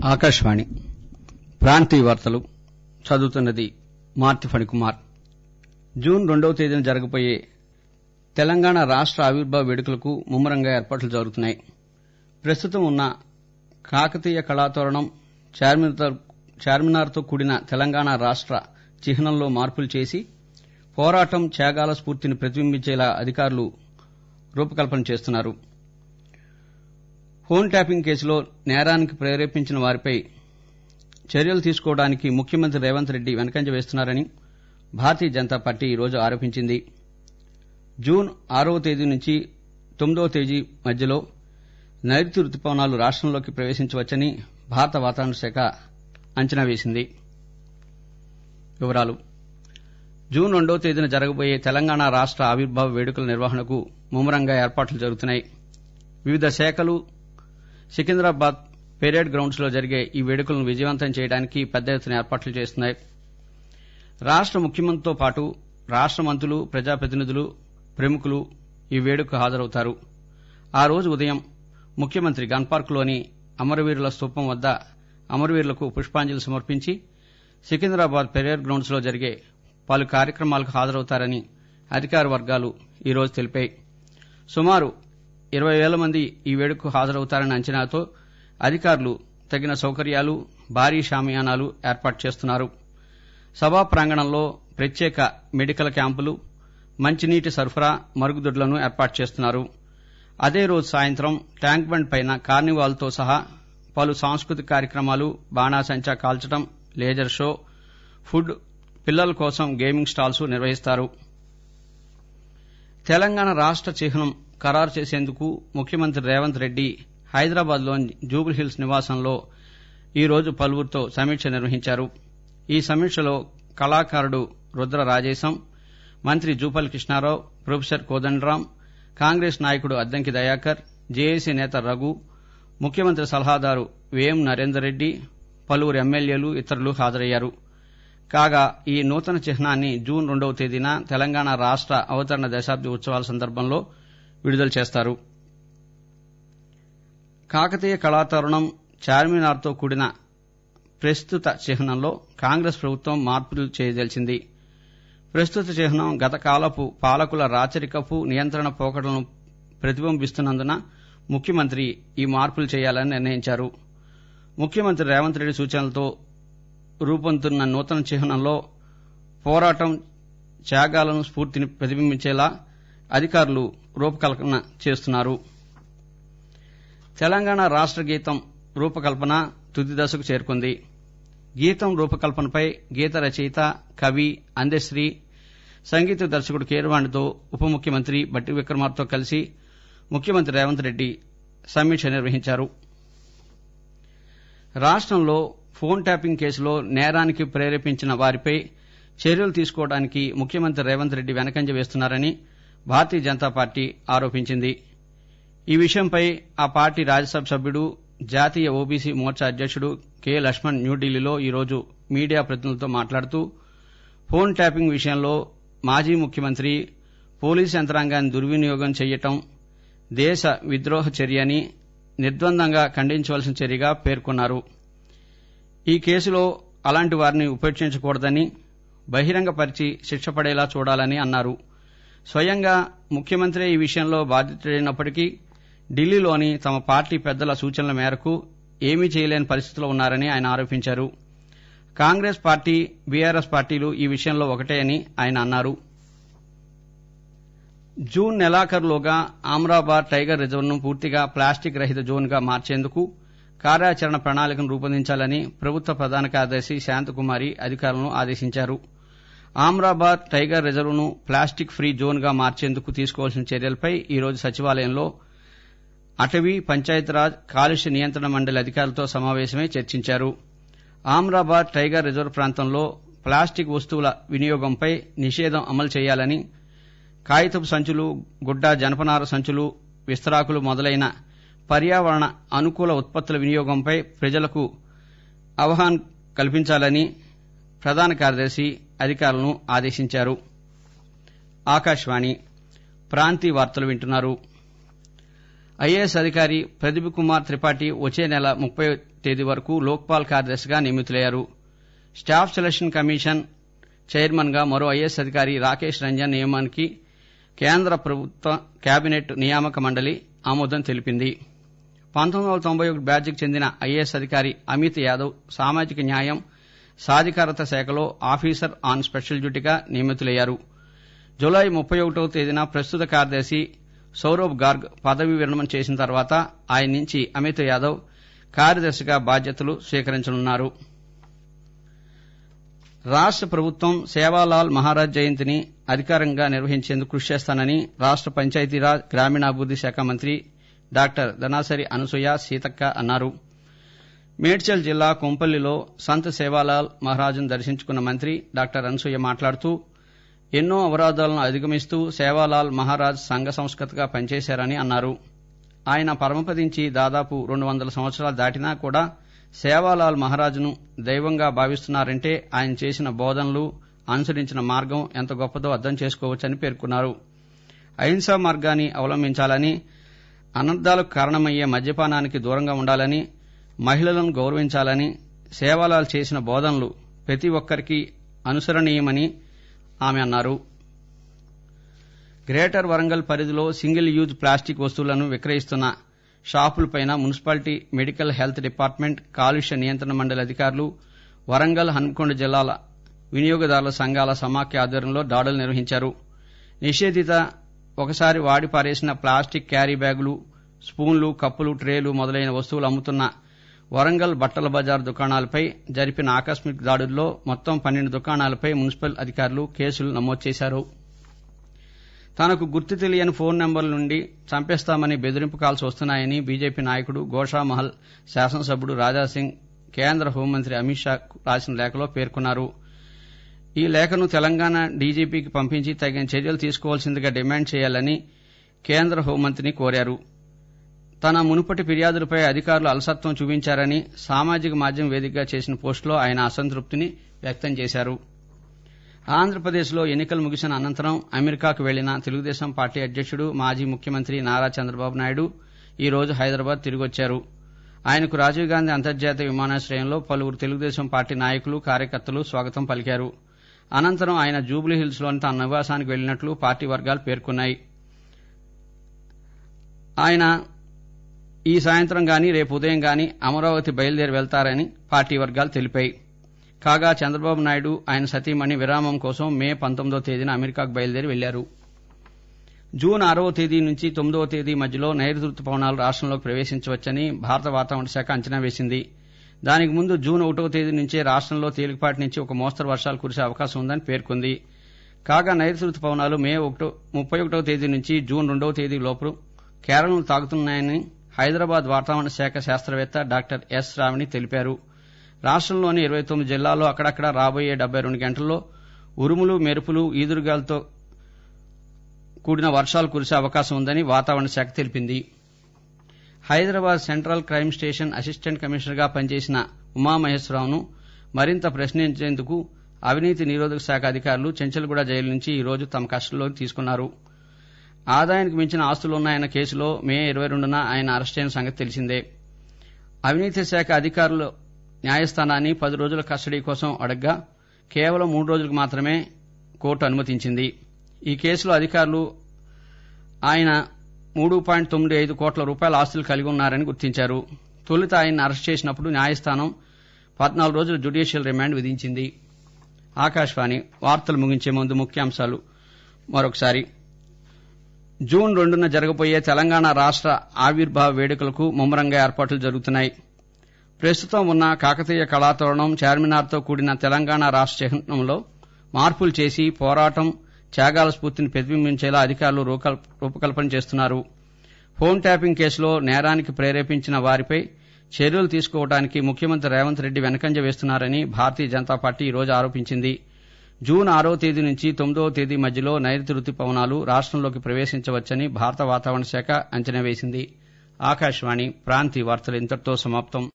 ఆకాశవాణి ప్రాంతీయ వార్తలు చదువుతున్నది మార్తి ఫణికుమార్ జూన్ రెండవ తేదీన జరగబోయే తెలంగాణ రాష్ట ఆవిర్భావ వేడుకలకు ముమ్మరంగా ఏర్పాట్లు జరుగుతున్నాయి ప్రస్తుతం ఉన్న కాకతీయ కళాతోరణం చార్మినార్తో కూడిన తెలంగాణ రాష్ట చిహ్నంలో మార్పులు చేసి పోరాటం త్యాగాల స్ఫూర్తిని ప్రతిబింబించేలా అధికారులు రూపకల్పన చేస్తున్నారు ఫోన్ ట్యాపింగ్ కేసులో నేరానికి ప్రేరేపించిన వారిపై చర్యలు తీసుకోవడానికి ముఖ్యమంత్రి రేవంత్ రెడ్డి వెనకంజ వేస్తున్నారని భారతీయ జనతా పార్టీ ఈరోజు ఆరోపించింది జూన్ ఆరవ తేదీ నుంచి తొమ్మిదవ తేదీ మధ్యలో నైరుతి రుతుపవనాలు రాష్టంలోకి ప్రవేశించవచ్చని భారత వాతావరణ శాఖ అంచనా వేసింది వివరాలు జూన్ రెండవ తేదీన జరగబోయే తెలంగాణ రాష్ట ఆవిర్భావ వేడుకల నిర్వహణకు ముమ్మరంగా ఏర్పాట్లు జరుగుతున్నాయి వివిధ శాఖలు సికింద్రాబాద్ పెరేడ్ గ్రౌండ్స్ లో జరిగే ఈ వేడుకలను విజయవంతం చేయడానికి పెద్ద ఎత్తున ఏర్పాట్లు చేస్తున్నాయి రాష్ట ముఖ్యమంత్రితో పాటు రాష్ట మంత్రులు ప్రజాప్రతినిధులు ప్రముఖులు ఈ వేడుకకు హాజరవుతారు ఆ రోజు ఉదయం ముఖ్యమంత్రి గన్పార్క్లోని అమరవీరుల స్తూపం వద్ద అమరవీరులకు పుష్పాంజలి సమర్పించి సికింద్రాబాద్ పెరేడ్ గ్రౌండ్స్ లో జరిగే పలు కార్యక్రమాలకు హాజరవుతారని అధికార వర్గాలు ఈరోజు తెలిపాయి సుమారు ఇరవై వేల మంది ఈ వేడుకకు హాజరవుతారన్న అంచనాతో అధికారులు తగిన సౌకర్యాలు భారీ షామియానాలు ఏర్పాటు చేస్తున్నారు సభా ప్రాంగణంలో ప్రత్యేక మెడికల్ క్యాంపులు మంచినీటి సరఫరా మరుగుదొడ్లను ఏర్పాటు చేస్తున్నారు అదే రోజు సాయంత్రం ట్యాంక్ బండ్ పైన కార్నివాల్తో సహా పలు సాంస్కృతిక కార్యక్రమాలు బాణాసంచా కాల్చడం లేజర్ షో ఫుడ్ పిల్లల కోసం గేమింగ్ స్టాల్స్ నిర్వహిస్తారు తెలంగాణ రాష్ట చిహ్నం ఖరారు చేసేందుకు ముఖ్యమంత్రి రేవంత్ రెడ్డి హైదరాబాద్లోని జూబ్లీహిల్స్ నివాసంలో ఈరోజు పలువురితో సమీక్ష నిర్వహించారు ఈ సమీక్షలో కళాకారుడు రుద్ర రాజేశం మంత్రి జూపల్ కృష్ణారావు ప్రొఫెసర్ కోదండరాం కాంగ్రెస్ నాయకుడు అద్దంకి దయాకర్ జేఏసీ నేత రఘు ముఖ్యమంత్రి సలహాదారు వేం నరేందర్ రెడ్డి పలువురు ఎమ్మెల్యేలు ఇతరులు హాజరయ్యారు కాగా ఈ నూతన చిహ్నాన్ని జూన్ రెండవ తేదీన తెలంగాణ రాష్ట అవతరణ దశాబ్ది ఉత్సవాల సందర్భంలో విడుదల చేస్తారు కాకతీయ కళాతరుణం చార్మినార్తో కూడిన ప్రస్తుత చిహ్నంలో కాంగ్రెస్ ప్రభుత్వం మార్పులు చేయదలిచింది ప్రస్తుత చిహ్నం గత కాలపు పాలకుల రాచరికపు నియంత్రణ పోకడలను ప్రతిబింబిస్తున్నందున ముఖ్యమంత్రి ఈ మార్పులు చేయాలని నిర్ణయించారు ముఖ్యమంత్రి రేవంత్ రెడ్డి సూచనలతో రూపొందుతున్న నూతన చిహ్నంలో పోరాటం త్యాగాలను స్ఫూర్తిని ప్రతిబింబించేలా అధికారులు రూపకల్పన చేస్తున్నారు తెలంగాణ రాష్ట గీతం రూపకల్పన తుది దశకు చేరుకుంది గీతం రూపకల్పనపై గీత రచయిత కవి అందశ్రీ సంగీత దర్శకుడు కీరవాణితో ఉప ముఖ్యమంత్రి బట్టి విక్రమార్కతో కలిసి ముఖ్యమంత్రి రేవంత్ రెడ్డి సమీక్ష నిర్వహించారు రాష్టంలో ఫోన్ ట్యాపింగ్ కేసులో నేరానికి ప్రేరేపించిన వారిపై చర్యలు తీసుకోవడానికి ముఖ్యమంత్రి రేవంత్ రెడ్డి వెనకంజ వేస్తున్నారని భారతీయ జనతా పార్టీ ఆరోపించింది ఈ విషయంపై ఆ పార్టీ రాజ్యసభ సభ్యుడు జాతీయ ఓబీసీ మోర్చా అధ్యకుడు కె లక్ష్మణ్ న్యూఢిల్లీలో ఈరోజు మీడియా ప్రతినిధులతో మాట్లాడుతూ ఫోన్ ట్యాపింగ్ విషయంలో మాజీ ముఖ్యమంత్రి పోలీసు యంత్రాంగాన్ని దుర్వినియోగం చేయటం దేశ విద్రోహ చర్య అని నిర్ద్వందంగా ఖండించవలసిన చర్యగా పేర్కొన్నారు ఈ కేసులో అలాంటి వారిని ఉపేక్షించకూడదని బహిరంగపరిచి శిక్ష పడేలా చూడాలని అన్నారు స్వయంగా ముఖ్యమంత్రి ఈ విషయంలో బాధితుడైనప్పటికీ ఢిల్లీలోని తమ పార్టీ పెద్దల సూచనల మేరకు ఏమీ చేయలేని పరిస్థితిలో ఉన్నారని ఆయన ఆరోపించారు కాంగ్రెస్ పార్టీ బీఆర్ఎస్ పార్టీలు ఈ విషయంలో ఒకటే అని ఆయన అన్నారు జూన్ నెలాఖరులోగా ఆమ్రాబాద్ టైగర్ రిజర్వ్ను పూర్తిగా ప్లాస్టిక్ రహిత జోన్గా మార్చేందుకు కార్యాచరణ ప్రణాళికను రూపొందించాలని ప్రభుత్వ ప్రధాన కార్యదర్శి శాంతకుమారి అధికారులను ఆదేశించారు ఆమ్రాబాద్ టైగర్ రిజర్వ్ను ప్లాస్టిక్ ఫ్రీ జోన్గా మార్చేందుకు తీసుకోవాల్సిన చర్యలపై ఈరోజు సచివాలయంలో అటవీ పంచాయతీరాజ్ కాలుష్య నియంత్రణ మండలి అధికారులతో సమావేశమై చర్చించారు ఆమ్రాబాద్ టైగర్ రిజర్వ్ ప్రాంతంలో ప్లాస్టిక్ వస్తువుల వినియోగంపై నిషేధం అమలు చేయాలని కాగితపు సంచులు గుడ్డ జనపనార సంచులు విస్తరాకులు మొదలైన పర్యావరణ అనుకూల ఉత్పత్తుల వినియోగంపై ప్రజలకు అవగాహన కల్పించాలని ప్రధాన కార్యదర్శి అధికారులను ఆదేశించారు ఆకాశవాణి ప్రాంతీయ వార్తలు వింటున్నారు ఐఏఎస్ అధికారి ప్రదీప్ కుమార్ త్రిపాఠి వచ్చే నెల ముప్పై తేదీ వరకు లోక్పాల్ కార్యదర్శిగా నియమితులయ్యారు స్టాఫ్ సెలక్షన్ కమిషన్ చైర్మన్ గా మరో ఐఏఎస్ అధికారి రాకేష్ రంజన్ నియమానికి కేంద్ర ప్రభుత్వ కేబినెట్ నియామక మండలి ఆమోదం తెలిపింది పంతొమ్మిది వందల తొంభై ఒకటి బ్యాచ్కి చెందిన ఐఏఎస్ అధికారి అమిత్ యాదవ్ సామాజిక న్యాయం సాధికారత శాఖలో ఆఫీసర్ ఆన్ స్పెషల్ డ్యూటీగా నియమితులయ్యారు జులై ముప్పై ఒకటవ తేదీన ప్రస్తుత కార్యదర్శి సౌరభ్ గార్గ్ పదవీ విరమణ చేసిన తర్వాత ఆయన నుంచి అమిత్ యాదవ్ కార్యదర్శిగా బాధ్యతలు స్వీకరించనున్నారు రాష్ట ప్రభుత్వం సేవాలాల్ మహారాజ్ జయంతిని అధికారంగా నిర్వహించేందుకు కృషి చేస్తానని రాష్ట పంచాయతీరాజ్ గ్రామీణాభివృద్ది శాఖ మంత్రి డాక్టర్ ధనాసరి అనసూయ సీతక్క అన్నారు మేడ్చల్ జిల్లా కొంపల్లిలో సంత్ సేవాలాల్ మహారాజును దర్శించుకున్న మంత్రి డాక్టర్ అనసూయ మాట్లాడుతూ ఎన్నో అవరోధాలను అధిగమిస్తూ సేవాలాల్ మహారాజ్ సంఘ సంస్కృతగా పనిచేశారని అన్నారు ఆయన పరమపదించి దాదాపు రెండు వందల సంవత్సరాలు దాటినా కూడా సేవాలాల్ మహారాజును దైవంగా భావిస్తున్నారంటే ఆయన చేసిన బోధనలు అనుసరించిన మార్గం ఎంత గొప్పదో అర్థం చేసుకోవచ్చని పేర్కొన్నారు అహింసా మార్గాన్ని అవలంబించాలని అనర్థాలకు కారణమయ్యే మద్యపానానికి దూరంగా ఉండాలని మహిళలను గౌరవించాలని సేవాలాల్ చేసిన బోధనలు ప్రతి ఒక్కరికి అనుసరణీయమని ఆమె అన్నారు గ్రేటర్ వరంగల్ పరిధిలో సింగిల్ యూజ్ ప్లాస్టిక్ వస్తువులను విక్రయిస్తున్న షాపులపైన మున్సిపాలిటీ మెడికల్ హెల్త్ డిపార్ట్మెంట్ కాలుష్య నియంత్రణ మండలి అధికారులు వరంగల్ హన్మకొండ జిల్లాల వినియోగదారుల సంఘాల సమాఖ్య ఆధ్వర్యంలో దాడులు నిర్వహించారు నిషేధిత ఒకసారి వాడి పారేసిన ప్లాస్టిక్ క్యారీ బ్యాగులు స్పూన్లు కప్పులు ట్రేలు మొదలైన వస్తువులు అమ్ముతున్న వరంగల్ బట్టల బజార్ దుకాణాలపై జరిపిన ఆకస్మిక దాడుల్లో మొత్తం పన్నెండు దుకాణాలపై మున్సిపల్ అధికారులు కేసులు నమోదు చేశారు తనకు గుర్తు తెలియని ఫోన్ నెంబర్ల నుండి చంపేస్తామని బెదిరింపు కాల్స్ వస్తున్నాయని బీజేపీ నాయకుడు గోషామహల్ శాసనసభ్యుడు రాజాసింగ్ కేంద్ర హోంమంత్రి అమిత్ షా రాసిన లేఖలో పేర్కొన్నారు ఈ లేఖను తెలంగాణ డీజీపీకి పంపించి తగిన చర్యలు తీసుకోవాల్సిందిగా డిమాండ్ చేయాలని కేంద్ర హోంమంత్రిని కోరారు తన మునుపటి ఫిర్యాదులపై అధికారులు అలసత్వం చూపించారని సామాజిక మాధ్యమం వేదికగా చేసిన పోస్టులో ఆయన అసంతృప్తిని వ్యక్తం చేశారు ఆంధ్రప్రదేశ్లో ఎన్నికలు ముగిసిన అనంతరం అమెరికాకు వెళ్లిన తెలుగుదేశం పార్టీ అధ్యక్షుడు మాజీ ముఖ్యమంత్రి నారా చంద్రబాబు నాయుడు ఈ రోజు హైదరాబాద్ తిరిగొచ్చారు ఆయనకు రాజీవ్ గాంధీ అంతర్జాతీయ విమానాశ్రయంలో పలువురు తెలుగుదేశం పార్టీ నాయకులు కార్యకర్తలు స్వాగతం పలికారు అనంతరం ఆయన జూబ్లీహిల్స్ లోని తన నివాసానికి వెళ్లినట్లు పార్టీ వర్గాలు పేర్కొన్నాయి ఆయన ఈ సాయంత్రం గాని రేపు ఉదయం గాని అమరావతి బయలుదేరి వెళ్తారని పార్టీ వర్గాలు తెలిపాయి కాగా చంద్రబాబు నాయుడు ఆయన సతీమణి విరామం కోసం మే పంతొమ్మిదో తేదీన అమెరికాకు బయలుదేరి వెళ్లారు జూన్ ఆరవ తేదీ నుంచి తొమ్మిదవ తేదీ మధ్యలో నైరుతి రుతుపవనాలు రాష్టంలోకి ప్రవేశించవచ్చని భారత వాతావరణ శాఖ అంచనా వేసింది దానికి ముందు జూన్ ఒకటవ తేదీ నుంచే రాష్టంలో తేలికపాటి నుంచి ఒక మోస్తరు వర్షాలు కురిసే అవకాశం ఉందని పేర్కొంది కాగా నైరుతి రుతుపవనాలు మే ఒకటో ముప్పై ఒకటవ తేదీ నుంచి జూన్ రెండవ తేదీ లోపు కేరళను తాకుతున్నాయని హైదరాబాద్ వాతావరణ శాఖ శాస్త్రవేత్త డాక్టర్ ఎస్ రావణి తెలిపారు రాష్టంలోని ఇరవై తొమ్మిది జిల్లాల్లో అక్కడక్కడ రాబోయే డెబ్బై రెండు గంటల్లో ఉరుములు మెరుపులు ఈదురుగాలతో కూడిన వర్షాలు కురిసే అవకాశం ఉందని వాతావరణ శాఖ తెలిపింది Hyderabad central crime station assistant కమిషనర్గా పనిచేసిన ఉమామహేశ్వరరావును మరింత ప్రశ్నించేందుకు అవినీతి నిరోధక శాఖ అధికారులు చెంచల్గూడ జైలు నుంచి ఈ రోజు తమ కస్టడీలోకి తీసుకున్నారు ఆదాయానికి మించిన ఆస్తులున్నాయన్న కేసులో మే ఇరవై రెండున ఆయన అరెస్ట్ అయిన సంగతి తెలిసిందే అవినీతి శాఖ అధికారులు న్యాయస్థానాన్ని పది రోజుల కస్టడీ కోసం అడగ్గా కేవలం మూడు రోజులకు మాత్రమే కోర్టు అనుమతించింది ఈ కేసులో అధికారులు ఆయన మూడు పాయింట్ తొమ్మిది ఐదు కోట్ల రూపాయల ఆస్తులు కలిగి ఉన్నారని గుర్తించారు తొలుత ఆయన్ని అరెస్ట్ చేసినప్పుడు న్యాయస్థానం పద్నాలుగు రోజుల జ్యుడిషియల్ రిమాండ్ విధించింది ఆకాశవాణి వార్తలు ముగించే ముందు ముఖ్యాంశాలు మరొకసారి జూన్ రెండున జరగబోయే తెలంగాణ రాష్ట ఆవిర్భావ వేడుకలకు ముమ్మరంగా ఏర్పాట్లు జరుగుతున్నాయి ప్రస్తుతం ఉన్న కాకతీయ కళాతోరణం చార్మినార్తో కూడిన తెలంగాణ రాష్ట చిహ్నంలో మార్పులు చేసి పోరాటం త్యాగాల స్ఫూర్తిని ప్రతిబింబించేలా అధికారులు రూపకల్పన చేస్తున్నారు ఫోన్ ట్యాపింగ్ కేసులో నేరానికి ప్రేరేపించిన వారిపై చర్యలు తీసుకోవడానికి ముఖ్యమంత్రి రేవంత్ రెడ్డి వెనకంజ వేస్తున్నారని భారతీయ జనతా పార్టీ ఈ రోజు ఆరోపించింది జూన్ ఆరో తేదీ నుంచి తొమ్మిదవ తేదీ మధ్యలో నైరుతి రుతుపవనాలు రాష్టంలోకి ప్రవేశించవచ్చని భారత వాతావరణ శాఖ అంచనా వేసింది ఆకాశవాణి ప్రాంతీయ వార్తలు ఇంతటితో సమాప్తం